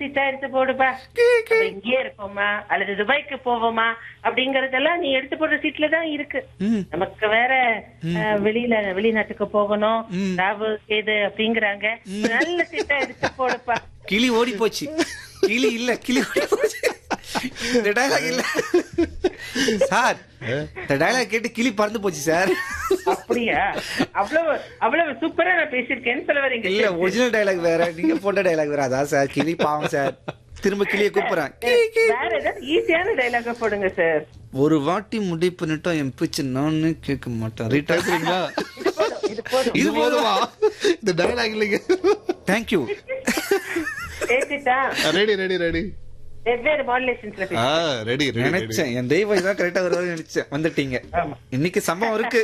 சீட்டா எடுத்து போடுப்பா நம்ம இங்கேயே இருப்போமா அல்லது துபாய்க்கு போவோமா அப்படிங்கறதெல்லாம் நீ எடுத்து போடுற சீட்ல தான் இருக்கு ம். நமக்கு வேற அஹ், வெளியில வெளிநாட்டுக்கு போகணும் ராவு கேது அப்படிங்கறாங்க நல்ல சீட்டா எடுத்து போடுப்பா கிளி ஓடி போச்சு கிளி இல்ல கிளி ஓடி போச்சு இந்த டயலாக் இல்ல சார் இந்த டயலாக் கேட்டு கிளி பறந்து போச்சு சார் அப்படியா அவ்வளவு அவ்வளவு சூப்பரா நான் பேசியிருக்கேன்னு சொல்ல வரீங்க இல்ல ஒரிஜினல் டயலாக் வேற நீங்க போட்ட டயலாக் வேற அதான் சார் கிளி பாவம் சார் திரும்ப கிளிய கூப்பிடுறேன் வேற ஏதாவது ஈஸியான டைலாக போடுங்க சார் ஒரு வாட்டி முடிவு பண்ணிட்டோம் என் பிச்சு நானு கேட்க மாட்டேன் ரீட்டா கேக்குறீங்களா இது போதும் இது போதுமா இந்த டயலாக் இல்லைங்க தேங்க்யூ பேசிட்டா ரெடி ரெடி ரெடி வெவ்வேறு மாடுலேஷன்ஸ்ல ஆ ரெடி ரெடி நினைச்சேன் என் தெய்வம் இதான் கரெக்டா வருவாரு நினைச்சேன் வந்துட்டீங்க ஆமா. இன்னைக்கு சம்பவம் இருக்கு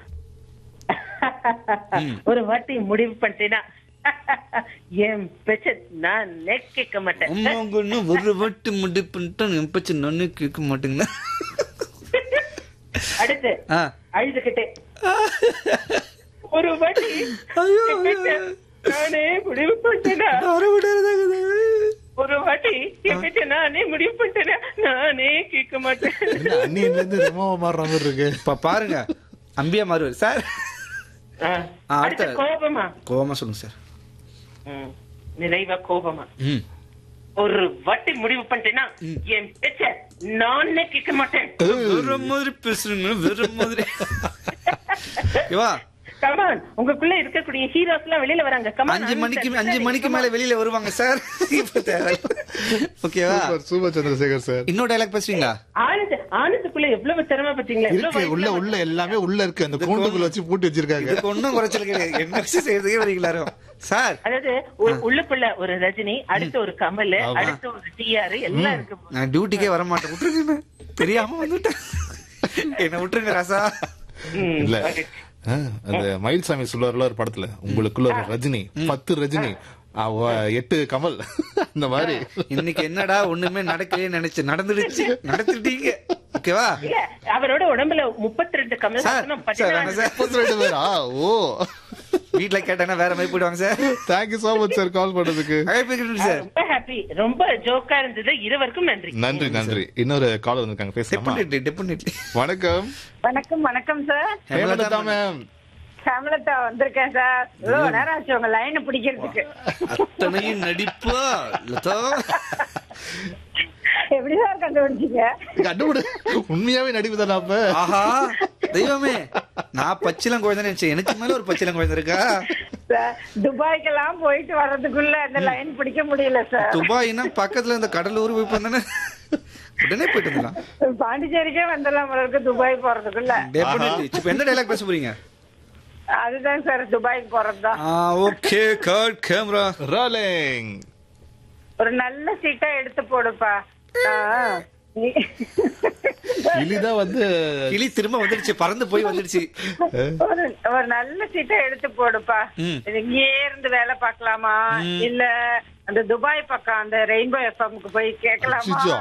ஒரு வாட்டி முடிவு பண்ணிட்டேன்னா என் பெச்ச நான் நெக் கேட்க மாட்டேன் அம்மாங்கன்னு ஒரு வாட்டி முடிவு பண்ணிட்டோம் என் பிச்சு நானு கேட்க மாட்டேங்கண்ணா அடுத்து ஆ அழுதுகிட்டே ஒரு வாட்டி ஐயோ, என் பெச்ச ஐயோ. நானே முடிவு பண்ணிட்டேனா வர விடாதே ஒரு வாட்டி என் பெச்ச நானே முடிவு பண்ணிட்டேனா நானே கேட்க மாட்டேன் என்ன அன்னியில இருந்து ரெமோவா மாறுற மாதிரி இருக்கு இப்ப பாருங்க அம்பியா மாறுவார் சார் ஆ, ஆ, அடுத்து அடுத்த- கோபமா கோவமா சொல்லுங்க சார் ம், நிறைவா கோபமா ம் ஒரு வாட்டி முடிவு பண்ணிட்டேன்னா என் பேச்ச நானே கேட்க மாட்டேன் வேற மாதிரி பேசுறீங்க வேற மாதிரி ஓகேவா கமான் உங்களுக்குள்ள இருக்கக்கூடிய ஹீரோஸ் எல்லாம் வெளியில வராங்க கமான் அஞ்சு மணிக்கு அஞ்சு மணிக்கு மேல வெளியில வருவாங்க சார் இப்ப தேவை ஓகேவா சூப்பர் சூப்பர் சந்திரசேகர் சார் இன்னொரு டைலாக் பேசுவீங்களா ஆனந்த் ஆனந்துக்குள்ள எவ்வளவு திறமை பாத்தீங்களா எவ்வளவு இருக்கு உள்ள வயசுல உள்ள எல்லாமே உள்ள இருக்கு அந்த கூண்டுக்குள்ள வச்சு பூட்டி வச்சிருக்காங்க இதுக்கு ஒண்ணும் குறைச்சல் கிடையாது என்ன விஷயம் செய்யறதுக்கே வரீங்களாரோ சார் அதாவது உ- உள்ளுக்குள்ள ஒரு ரஜினி அடுத்து ஒரு கமல் ஆமா. அடுத்து ஒரு டிஆர் எல்லாம் இருக்கு நான் டியூட்டிக்கே வர மாட்டேன் விட்டுருங்க தெரியாம வந்துட்டேன் என்ன விட்டுருங்க ராசா ம், இல்ல okay. ஆ, அந்த மயில்சாமி சொல்லுவார்ல ஒரு படத்துல உங்களுக்குள்ள ஒரு ரஜினி பத்து ரஜினி அவ எட்டு கமல் அந்த மாதிரி இன்னைக்கு என்னடா ஒண்ணுமே நடக்கவே நினைச்சு நடந்துடுச்சு நடந்துட்டீங்க ஓகேவா இல்ல அவரோட உடம்புல முப்பத்தி ரெண்டு சார் கமல்ஹாசனும் சார் வேணாம் சார் முப்பத்தி ரெண்டு பேரா ஓ வீட்ல கேட்டாங்கன்னா வேற மாதிரி போயிடுவாங்க sir thank you so much sir call பண்ணதுக்கு அழைப்புக்கு சார் ரொம்ப ஹாப்பி ரொம்ப ஜோக்கா இருந்தது இருவருக்கும் நன்றி நன்றி நன்றி இன்னொரு கால் வந்திருக்காங்க பேசலாமா டெபினெட்லி டெபினெட்லி வணக்கம் வணக்கம் வணக்கம் சார் ஹேமலதா மேம் கமலத்தா வந்திருக்கேன் சார் இவ்வளவு நேரம் ஆச்சு உங்க லைனை பிடிக்கிறதுக்கு அத்தனையும் நடிப்பா லதா எப்படி சார் கண்டுபிடிச்சீங்க கண்டுபிடி உண்மையாவே நடிப்பு தானே அப்ப ஆஹா தெய்வமே நான் பச்சிலம் குழந்தை நினைச்சேன் எனக்கு மேல ஒரு பச்சிலம் குழந்தை இருக்கா சார் துபாய்க்கெல்லாம் போயிட்டு வர்றதுக்குள்ள அந்த லைன் பிடிக்க முடியல சார் துபாய்னா பக்கத்துல இந்த கடலூர் போய் பண்ணனே உடனே போயிட்டு வந்துடலாம் பாண்டிச்சேரிக்கே வந்துடலாம் போல இருக்கு துபாய் போறதுக்குள்ள டெபினெட்லி இப்ப எந்த டைலாக் பேச போறீங்க அதுதான் சார் துபாய்க்கு போறதுதான் ஓகே கட் கேமரா ரோலிங் ஒரு நல்ல சீட்டா எடுத்து போடுப்பா ஆ, நீ- இலிதான் வந்து கிளி திரும்ப வந்துடுச்சு பறந்து போய் வந்துடுச்சு ஒரு ஒரு நல்ல சீட்டை எடுத்து போடுப்பா ம். இது இங்கேயே இருந்து வேலை பார்க்கலாமா இல்ல அந்த துபாய் பக்கம் அந்த ரெயின்போ எஃப்எம்க்கு போய் கேட்கலாமா அச்சச்சோ.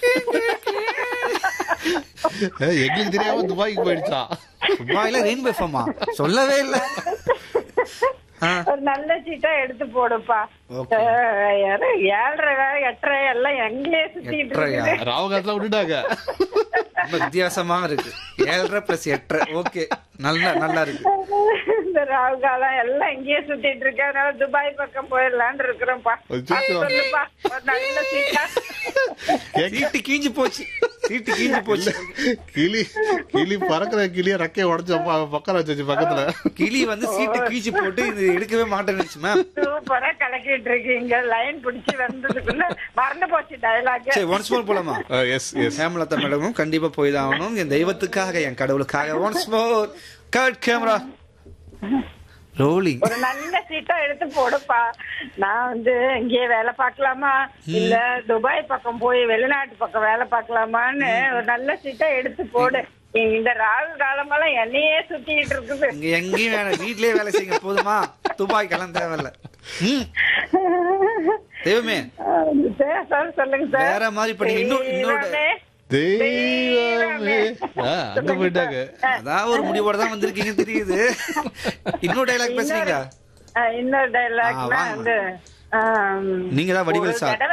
ஏய், எங்களுக்கு தெரியாம துபாய்க்கு போயிடுச்சா துபாயில ரெயின் பெஃபமா சொல்லவே இல்ல ஆ. ஒரு நல்ல சீட்டா எடுத்து போடுப்பா Okay. அஹ், யாரு ஏழரை வேலை எட்டரை எல்லாம் எங்கேயே சுத்திட்டு எட்டரையா? இருக்குது ராவகாலத்துல விட்டுட்டாங்க ரொம்ப வித்தியாசமா இருக்கு ஏழரை பிளஸ் எட்டரை ஓகே நல்லா நல்லா இருக்கு இந்த ராகு காலம் எல்லாம் எங்கேயே சுத்திட்டு இருக்கு அதனால துபாய் பக்கம் போயிடலான்னு இருக்கிறோம்ப்பா அச்சச்சோ. அது சொல்லுப்பா ஒரு நல்ல சீட்டா சீட்டு கீஞ்சு போச்சு சீட்டு கீஞ்சு போச்சு கிளி கிளி பறக்குற கிளிய ரெக்கைய உடச்சு பக்கம் வச்சு பக்கத்துல கிளி வந்து சீட்டு கீஞ்சு போட்டு இது எடுக்கவே மாட்டேன்னு மேம் சூப்பரா கலக்கிட்டு இருக்கீங்க லைன் பிடிச்சு வந்ததுக்குள்ள மறந்து போச்சு டயலாக் சரி ஒன்ஸ் மோர் போலாமா எஸ் எஸ் ஹேமலதா மேடமும் கண்டிப்பா போய் தான் ஆகணும் என் தெய்வத்துக்காக என் கடவுளுக்காக once more cut camera rolling ஒரு நல்ல சீட்டா எடுத்து போடுப்பா நான் வந்து இங்கேயே வேலை பார்க்கலாமா இல்ல துபாய் பக்கம் போய் வெளிநாட்டு பக்கம் வேலை பார்க்கலாமான்னு ஒரு நல்ல சீட்டா எடுத்து போடு இந்த ராகு காலமெல்லாம் என்னையே சுத்திட்டு இருக்குது இங்க எங்கேயும் வேணாம் வீட்லயே வேலை செய்யுங்க போதுமா துபாய்க்கெல்லாம் தேவையில்ல ம் தெய்வமே சார் சார் சொல்லுங்க சார் வேற மாதிரி பண்ணி இன்னும் இன்னொரு தெய்வமே, தெய்வமே ஆ, அங்க போயிட்டாங்க அதான் ஒரு முடிவோட தான் வந்திருக்கீங்க தெரியுது இன்னொரு டைலாக் பேசுறீங்களா அஹ், இன்னொரு ஆ, டைலாக்னா வாங்க. வந்து ஆம், நீங்க தான் வடிவேல் ஒரு சார் தடவை